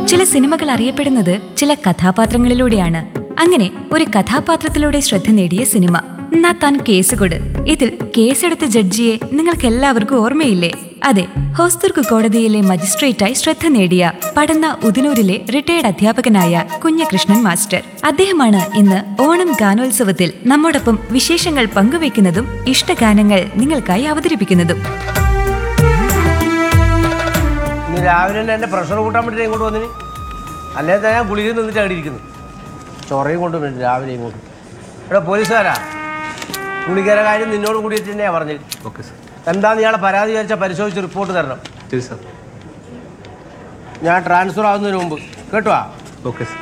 ചില സിനിമകൾ അറിയപ്പെടുന്നത് ചില കഥാപാത്രങ്ങളിലൂടെയാണ് അങ്ങനെ ഒരു കഥാപാത്രത്തിലൂടെ ശ്രദ്ധ നേടിയ സിനിമ എന്നാ താൻ കേസ് കൊട് ഇതിൽ കേസെടുത്ത ജഡ്ജിയെ നിങ്ങൾക്ക് എല്ലാവർക്കും ഓർമ്മയില്ലേ അതെ ഹോസ്ദുർഗ് കോടതിയിലെ മജിസ്ട്രേറ്റായി ശ്രദ്ധ നേടിയ പടന്ന ഉദിനൂരിലെ റിട്ടയർഡ് അധ്യാപകനായ കുഞ്ഞകൃഷ്ണൻ മാസ്റ്റർ അദ്ദേഹമാണ് ഇന്ന് ഓണം ഗാനോത്സവത്തിൽ നമ്മോടൊപ്പം വിശേഷങ്ങൾ പങ്കുവെക്കുന്നതും ഇഷ്ടഗാനങ്ങൾ നിങ്ങൾക്കായി അവതരിപ്പിക്കുന്നതും ഇന്ന് രാവിലെ തന്നെ എൻ്റെ പ്രഷർ കൂട്ടാൻ വേണ്ടിയിട്ട് ഇങ്ങോട്ട് വന്നിന് അല്ലേ തന്നെ ഞാൻ ഗുളിക നിന്നിട്ട് അവിടെ ഇരിക്കുന്നു ചൊറയും കൊണ്ട് വന്നിട്ട് രാവിലെ ഇങ്ങോട്ട് എടാ പോലീസുകാരാ ഗുളികര കാര്യം നിന്നോട് കൂടിയിട്ട് തന്നെയാണ് പറഞ്ഞത് ഓക്കെ സാർ എന്താന്ന് ഇയാളെ പരാതി വിചാരിച്ചാൽ പരിശോധിച്ച് റിപ്പോർട്ട് തരണം ശരി സാർ ഞാൻ ട്രാൻസ്ഫർ ആവുന്നതിന് മുമ്പ് കേട്ടോ ഓക്കെ സാർ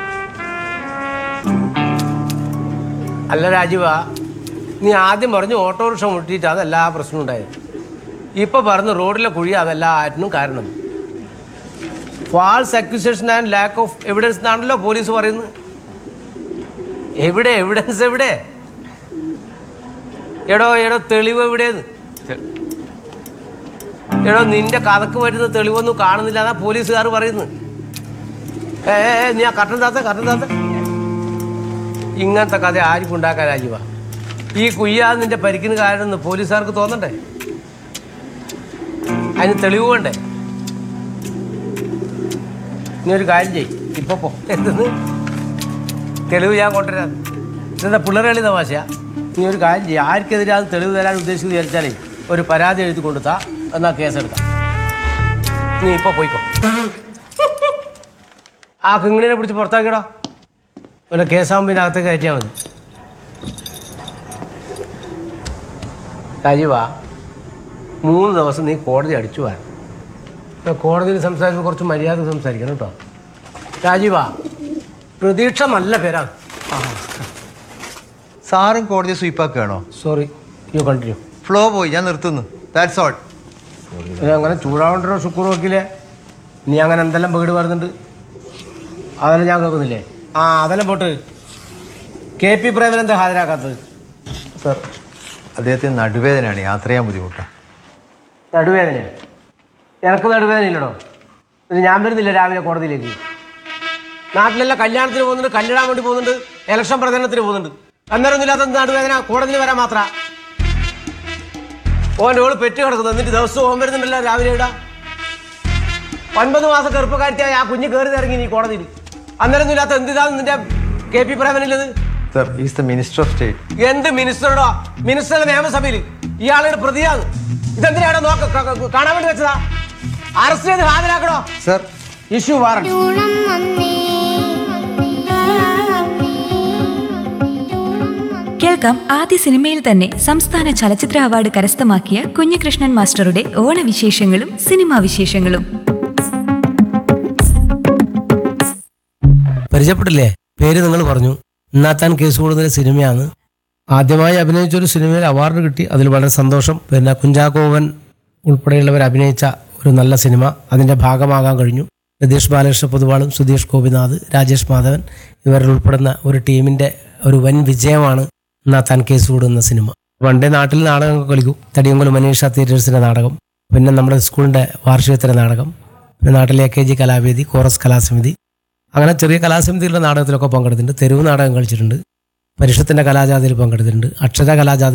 അല്ല രാജീവ നീ ആദ്യം പറഞ്ഞു ഓട്ടോറിക്ഷ മുട്ടിയിട്ട് അതല്ല ആ പ്രശ്നം ഉണ്ടായത് ഇപ്പൊ പറഞ്ഞു റോഡിലെ കുഴി അതല്ല ആറ്റിനും കാരണം false accusation and lack of evidence എന്നാണല്ലോ പോലീസ് പറയുന്നത് എവിടെ എവിഡൻസ് എവിടെ എടോ എടോ തെളിവ് എവിടെയെന്ന് എടോ നിന്റെ കഥക്ക് വരുന്ന തെളിവൊന്നും കാണുന്നില്ല എന്നാ പോലീസുകാർ പറയുന്നത് ഏ ഏ, ഏ, നീ ആ കട്ടൻ താത്ത കട്ടൻ താത്ത ഇങ്ങനത്തെ കഥ ആർക്കും ഉണ്ടാക്കാൻ രാജീവ ഈ കുയ്യാതെ നിന്റെ പരിക്കിന് കാരണം പോലീസുകാർക്ക് തോന്നണ്ടേ അതിന് തെളിവ് വേണ്ടേ നീ ഒരു കാര്യം ചെയ് ഇപ്പൊ പോ എന്തെന്ന് തെളിവ് ഞാൻ കൊണ്ടുവരാം ഇതെന്താ പിള്ളേരളി തമാശയാ നീ ഒരു കാര്യം ചെയ്യും ആർക്കെതിരെ അത് തെളിവ് തരാൻ ഉദ്ദേശിക്കുന്നത് വിചാരിച്ചാലേ ഒരു പരാതി എഴുതി കൊടുത്താ എന്നാ കേസെടുക്കാം നീ ഇപ്പൊ പോയിക്കോ ആ കിങ്ങിണിനെ പിടിച്ച് പുറത്താക്കിയടാ വല്ല കേസാകുമ്പോൾ ഇതിനകത്തേക്ക് കയറ്റിയാൽ മതി രാജീവ മൂന്ന് ദിവസം നീ കോടതി അടിച്ചു പോകാൻ ഇപ്പൊ കോടതിയിൽ സംസാരിക്കുമ്പോൾ കുറച്ച് മര്യാദ സംസാരിക്കണം കേട്ടോ രാജീവ പ്രതീക്ഷ നല്ല പേരാണ് സാറും കോടതി സ്വീപ്പാക്കുകയാണോ സോറി യു കണ്ടിന്യൂ ഫ്ലോ പോയി ഞാൻ നിർത്തുന്നു ദാറ്റ്സ് ഓൾ അങ്ങനെ ചൂടാവണ്ടോ ശുക്കൂർ വക്കീലെ നീ അങ്ങനെ എന്തെല്ലാം വീട് വരുന്നുണ്ട് അതെല്ലാം ഞാൻ കേൾക്കുന്നില്ലേ ആ അതെല്ലാം പോട്ട് കെ പി പ്രേമൻ എന്താ ഹാജരാക്കാത്തത് സാർ അദ്ദേഹത്തിന് നടുവേദനയാണ് യാത്ര ചെയ്യാൻ ബുദ്ധിമുട്ടാണ് നടുവേദന എനക്ക് നടുവേദന ഇല്ലടോ ഇത് ഞാൻ വരുന്നില്ല രാവിലെ കോടതിയിലേക്ക് നാട്ടിലെല്ലാം കല്യാണത്തിന് പോകുന്നുണ്ട് കല്യാണം വേണ്ടി പോകുന്നുണ്ട് ഇലക്ഷൻ പ്രചരണത്തിന് പോകുന്നുണ്ട് അന്നേരം ഇല്ലാത്ത നടുവേദന കോടതിയിൽ വരാൻ മാത്ര ഓൻ്റെ ഓള് പെറ്റ് കിടക്കുന്നു എന്നിട്ട് ദിവസവും ഓൻ വരുന്നുണ്ടല്ലോ രാവിലെ ഇടാ ഒൻപത് മാസം ചെറുപ്പക്കാരത്തിയായി ആ കുഞ്ഞ് കയറി ഇറങ്ങി നീ കോടതിയിൽ അന്നേരം ഇല്ലാത്ത എന്തിനാണ് നിന്റെ കെ പി പ്രേമനില്ലത് sir is the minister of state എന്ത് മിനിസ്റ്ററുടോ മിനിസ്റ്ററുടെ നിയമസഭയിൽ ഇയാളുടെ പ്രതിയാണ് ഇതെന്തിനാണോ നോക്ക ക- ക- കാണാൻ വേണ്ടി വെച്ചതാ അറസ്റ്റ് ചെയ്ത് ഹാജരാക്കണോ സാർ ഇഷ്യൂ വാറണ്ട് ൂണം വന്നേ കേൾക്കാം ആദ്യ സിനിമയിൽ തന്നെ സംസ്ഥാന ചലച്ചിത്ര അവാർഡ് കരസ്ഥമാക്കിയ കുഞ്ഞികൃഷ്ണൻ മാസ്റ്ററുടെ ഓണവിശേഷങ്ങളും സിനിമാ വിശേഷങ്ങളും പരിചയപ്പെട്ടില്ലേ പേര് നിങ്ങൾ പറഞ്ഞു ഇന്നാത്താൻ കേസ് കൂടുന്ന സിനിമയാണ് ആദ്യമായി അഭിനയിച്ച ഒരു സിനിമയിൽ അവാർഡ് കിട്ടി അതിൽ വളരെ സന്തോഷം പിന്നെ കുഞ്ചാക്കോവൻ ഉൾപ്പെടെയുള്ളവർ അഭിനയിച്ച ഒരു നല്ല സിനിമ അതിൻ്റെ ഭാഗമാകാൻ കഴിഞ്ഞു രതീഷ് ബാലകൃഷ്ണ പൊതുവാളും സുധീഷ് ഗോപിനാഥ് രാജേഷ് മാധവൻ ഇവരിൽ ഉൾപ്പെടുന്ന ഒരു ടീമിൻ്റെ ഒരു വൻ വിജയമാണ് ഇന്നാത്താൻ കേസ് കൂടുന്ന സിനിമ പണ്ടേ നാട്ടിൽ നാടകങ്ങൾ കളിക്കും തടിയങ്കുളം മനീഷ തിയേറ്റേഴ്സിൻ്റെ നാടകം പിന്നെ നമ്മുടെ സ്കൂളിൻ്റെ വാർഷികത്തിൻ്റെ നാടകം പിന്നെ നാട്ടിലെ A K G Kalavedi chorus Kalasamithi അങ്ങനെ ചെറിയ കലാസമിതികളുടെ നാടകത്തിലൊക്കെ പങ്കെടുത്തിട്ടുണ്ട് തെരുവ് നാടകം കളിച്ചിട്ടുണ്ട് പരിഷത്തിൻ്റെ കലാജാതിയിൽ പങ്കെടുത്തിട്ടുണ്ട് അക്ഷര കലാജാതി